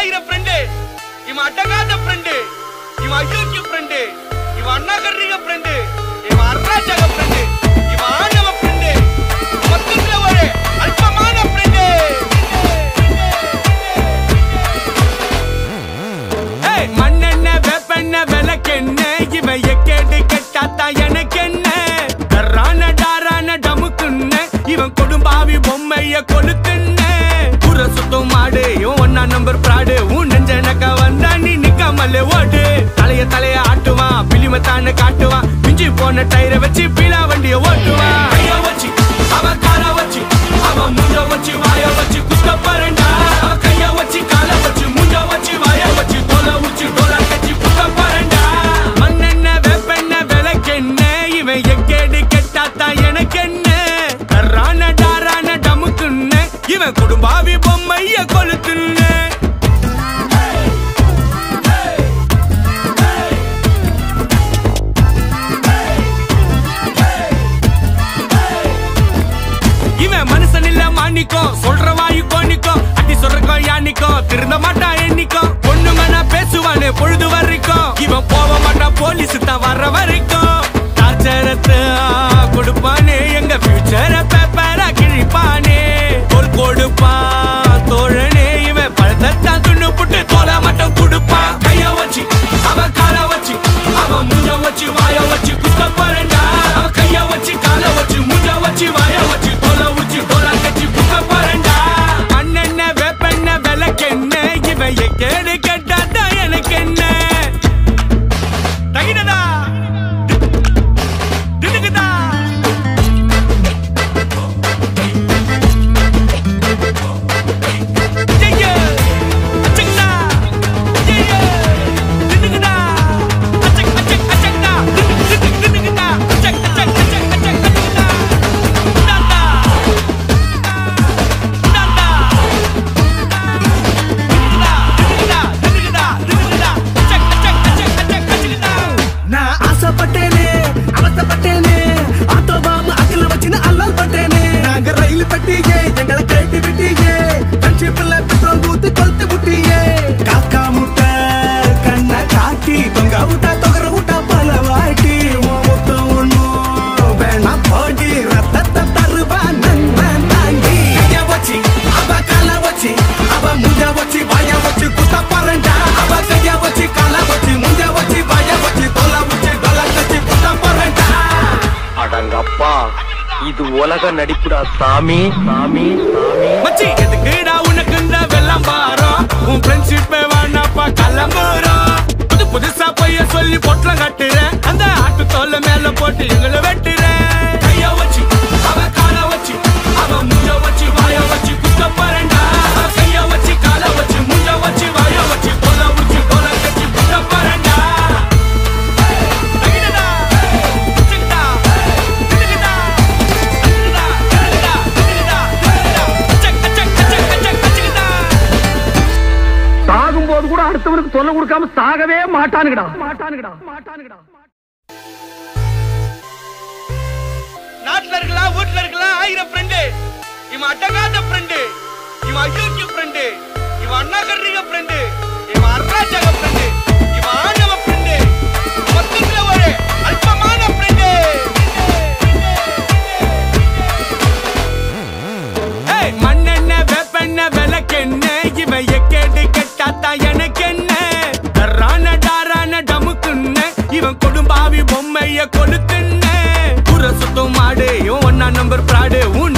ஆயிரம் ஃப்ரெண்டு இவன் அட்டகாத ஃப்ரெண்டு இவன் அயோக்கிய ஃப்ரெண்டு இவன் அண்ணாகர்ணிக ஃப்ரெண்டு இவன் அருணாச்சக ஃப்ரெண்டு இவன் ஆணவ ஃப்ரெண்டு மொத்தத்துல ஒரு அல்பமான ஃப்ரெண்டு ஏய், மண்ணெண்ண வேப்பெண்ண விளக்கெண்ண இவன் எக்கேடு கெட்டாத்தா எனக்கு என்ன டர்ரான டாரான டமுக்குன்ன இவன் கொடும்பாவி பொம்மைய கொளுத்துன்ன புற சுத்தம் மாடு இவன் ஒன்னா நம்பர் பிராடு உன் நெஞ்சனக்க வந்தா நீ நிக்காமலே ஓடு தலைய தலைய ஆட்டுவான் பிலிமத்தான காட்டுவான் மிஞ்சி போன டயரை வச்சு பீலா வண்டிய ஓட்டுவான் கைய வச்சு அவன் கால வச்சு அவன் மூஞ்ச வச்சு வாய வச்சு குத்த பாருண்டா அவன் கைய வச்சு கால வச்சு மூஞ்ச வச்சு வாய வச்சு தோலை உச்சி தோலை கட்சி குத்த பாருண்டா மண்ணெண்ண வேப்பெண்ண விளக்கெண்ண இவன் எக்கேடு கெட்டாத்தா எனக்கு என்ன கர்ரான டாரான டமுக்குன்ன இவன் குடும்பாவி பொம்மைய கொளுத்துன்ன இவன் மனுஷன் இல்ல மாணிக்கம் சொல்ற வாயு கோணிக்கும் அடி சொல்றக்கோ யானிக்கும் திருந்த மாட்டான் எண்ணிக்கும் பொண்ணுங்க பேசுவானே பொழுது வரைக்கும் இவன் போக மாட்டான் போலீஸ் தான் வர்ற வரைக்கும் டார்ச்சரத்தை கொடுப்பானே எங்க ஃபியூச்சரை பேப்பரா கிழிப்பானே தோல் கொடுப்பான் தோழனே இவன் பழத்தான் துண்ணு புட்டு தோலை மட்டும் கொடுப்பான் கைய வச்சு அவன் கால வச்சு அவன் மூஞ்ச வச்சு வாய வச்சு குத்த பாருண்டா அவன் கைய வச்சு கால வச்சு மூஞ்ச வச்சு வாய வச்சு தோலை உச்சி தோலை கட்சி புக்க பாருண்டா மண்ணெண்ண வேப்பெண்ண விளக்கெண்ண இவன் எக்கேடு கெட்டாதான் எனக்கு என்ன தகிடதா திடுகுதா ஐயையே, அச்சங்கடா, ஐயையே, திடுகுதா, அச்சக், அச்சக், அச்சக்டா, திடு, திடு, திடுகுதா, அச்சக், அச்சக், அச்சக், அச்சக், அச்சக்டா. இந்தாண்டா, இந்தாண்டா. திடுகுதா, திடுகுதா, திடுகுதா, திடுகுதா, அச்சக், அச்சக், அச்சக், அச்சக், அச்சக்டா. நான் ஆசைப்பட்டேனே அவசப்பட்டேனே ஆட்டோ பாம் அக்கல வச்சுன்னு அல்லல் பட்டேனே நாங்க ரயில் பட்டியே எங்களை கேட்டு விட்டியே ஃப்ரெண்ட்ஷிப்ல பெட்ரோல் ஊத்து கொளுத்து விட்டியே காக்கா முட்டை கண்ணை காட்டி தொங்க விட்டா தொகர விட்டா பல வாட்டி உன் முத்தம் ஒண்ணும் வேணாம் போடி ரத்தத்தை தருவா நண்பன் தாண்டி கைய வச்சு அவ கால வச்சு அவ முஞ்ச வச்சு வாய வச்சு குத்த பறண்டா அவ கைய வச்சு கால வச்சு முஞ்ச வச்சு வாய வச்சு தொலை வச்சு தொலை கச்சி குத்த பறண்டா அடங்கப்பா இது உலக நடிப்புடா சாமி சாமி சாமி மச்சி எதுக்குடா உனக்கு இந்த வெள்ளம் பாரம் உன் ஃப்ரெண்ட்ஷிப் வேணாப்பா கலம்புறோம் புது புதுசா பைய சொல்லி பொட்டலம் கட்டுறேன் அந்த ஆட்டு தோல்ல மேல போட்டு எங்களை வெட்டுறேன் கைய வச்சு அவ கால வச்சு அவ மூஞ்ச வச்சு வாய வச்சு குத்த பாருண்டா அவ கைய வச்சு கால வச்சு மூஞ்ச வச்சு வாய வச்சு தோலை உச்சி தோலை கட்சி குத்த பாருண்டா தகிடடா, சிக்கிடா, திடுகிடா, திடுகிடா, திடுகிடா, திடுகிடா, திடுகிடா, அச்சக், அச்சக், அச்சக், அச்சக், அச்சக்கிடா. சாகும்போது கூட அடுத்தவனுக்கு சொல்ல கொடுக்காம சாகவே மாட்டானுங்கடா மாட்டானுங்கடா மாட்டானுங்கடா நாட்டுல இருக்கலாம் வீட்டுல இருக்கலாம் ஆயிரம் ஃப்ரெண்டு இவன் அட்டகாத ஃப்ரெண்டு இவன் அயோக்கிய ஃப்ரெண்டு இவன் அண்ணாகர்ணிக ஃப்ரெண்டு இவன் அருணாச்சக ஃப்ரெண்டு இவன் ஆணவ ஃப்ரெண்டு மொத்தத்துல ஒரு அல்பமான ஃப்ரெண்டு ஏய், மண்ணெண்ண வேப்பெண்ண விளக்கெண்ண இவன் எக்கேடு கெட்டாத்தா எனக்கு என்ன டர்ரான டாரான டமுக்குன்ன இவன் கொடும்பாவி பொம்மைய கொளுத்துன்ன புற சுத்தம் மாடு இவன் ஒன்னா நம்பர் பிராடு உன்